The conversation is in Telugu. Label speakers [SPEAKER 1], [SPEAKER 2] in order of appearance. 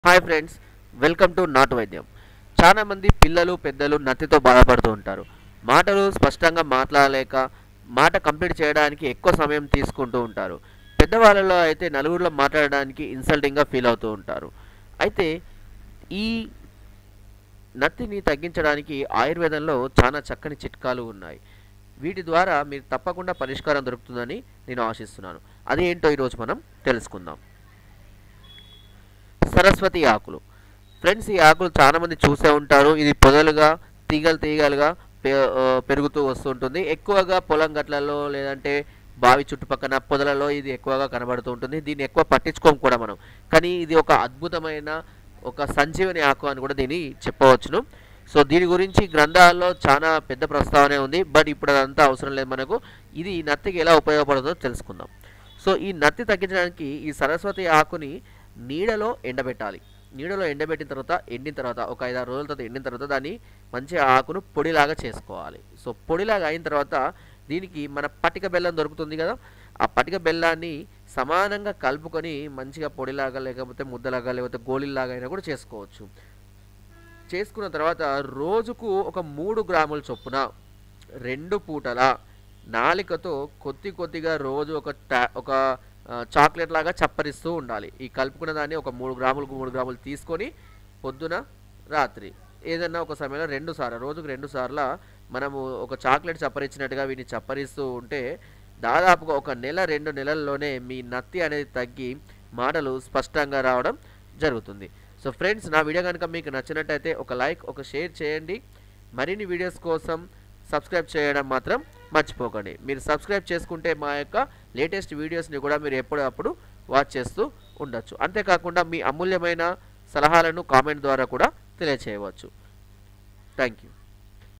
[SPEAKER 1] హాయ్ ఫ్రెండ్స్ వెల్కమ్ టు నాటు వైద్యం చాలా మంది పిల్లలు పెద్దలు నత్తితో బాధపడుతూ ఉంటారు మాటలు స్పష్టంగా మాట్లాడలేక మాట కంప్లీట్ చేయడానికి ఎక్కువ సమయం తీసుకుంటూ ఉంటారు పెద్దవాళ్ళలో అయితే నలుగురిలో మాట్లాడడానికి ఇన్సల్టింగ్గా ఫీల్ అవుతూ ఉంటారు అయితే ఈ నత్తిని తగ్గించడానికి ఆయుర్వేదంలో చాలా చక్కని చిట్కాలు ఉన్నాయి వీటి ద్వారా మీరు తప్పకుండా పరిష్కారం దొరుకుతుందని నేను ఆశిస్తున్నాను అది ఏంటో ఈరోజు మనం తెలుసుకుందాం సరస్వతి ఆకులు ఫ్రెండ్స్ ఈ ఆకులు చాలా మంది చూసే ఉంటారు ఇది పొదలుగా తీగలు తీగలుగా పె- ఆ, పెరుగుతూ వస్తుంటుంది ఎక్కువగా పొలం గట్లలో లేదంటే బావి చుట్టుపక్కల పొదలలో ఇది ఎక్కువగా కనబడుతూ ఉంటుంది దీన్ని ఎక్కువ పట్టించుకోము కూడా మనం కానీ ఇది ఒక అద్భుతమైన ఒక సంజీవని ఆకు అని కూడా దీన్ని చెప్పవచ్చును సో దీని గురించి గ్రంథాల్లో చాలా పెద్ద ప్రస్తావన ఉంది బట్ ఇప్పుడు అదంతా అవసరం లేదు మనకు ఇది నత్తికి ఎలా ఉపయోగపడుతుందో తెలుసుకుందాం సో ఈ నత్తి తగ్గించడానికి ఈ సరస్వతి ఆకుని నీడలో ఎండబెట్టాలి నీడలో ఎండబెట్టిన తర్వాత ఎండిన తర్వాత ఒక ఐదారు రోజుల తర్వాత ఎండిన తర్వాత దాన్ని మంచిగా ఆకును పొడిలాగా చేసుకోవాలి సో పొడిలాగా అయిన తర్వాత దీనికి మన పటిక బెల్లం దొరుకుతుంది కదా ఆ పటిక బెల్లాన్ని సమానంగా కలుపుకొని మంచిగా పొడిలాగా లేకపోతే ముద్దలాగా లేకపోతే గోళీలాగా అయినా కూడా చేసుకోవచ్చు చేసుకున్న తర్వాత రోజుకు ఒక మూడు గ్రాముల చొప్పున రెండు పూటల నాలికతో కొద్ది కొద్దిగా రోజు ఒక టా ఒక ఆ, చాక్లెట్ లాగా చప్పరిస్తూ ఉండాలి ఈ కలుపుకున్న దాన్ని ఒక మూడు గ్రాములకు మూడు గ్రాములు తీసుకొని పొద్దున రాత్రి ఏదన్నా ఒక సమయంలో రెండు సార్లు రోజుకు రెండు సార్లు మనము ఒక చాక్లెట్ చప్పరించినట్టుగా వీటిని చప్పరిస్తూ ఉంటే దాదాపుగా ఒక నెల రెండు నెలల్లోనే మీ నత్తి అనేది తగ్గి మాటలు స్పష్టంగా రావడం జరుగుతుంది సో ఫ్రెండ్స్ నా వీడియో కనుక మీకు నచ్చినట్టయితే ఒక లైక్ ఒక షేర్ చేయండి మరిన్ని వీడియోస్ కోసం సబ్స్క్రైబ్ చేయడం మాత్రం మర్చిపోకండి మీరు సబ్స్క్రైబ్ చేసుకుంటే మా యొక్క లేటెస్ట్ వీడియోస్ని కూడా మీరు ఎప్పుడప్పుడు వాచ్ చేస్తూ ఉండొచ్చు అంతేకాకుండా మీ అమూల్యమైన సలహాలను కామెంట్ ద్వారా కూడా తెలియచేయవచ్చు థ్యాంక్ యూ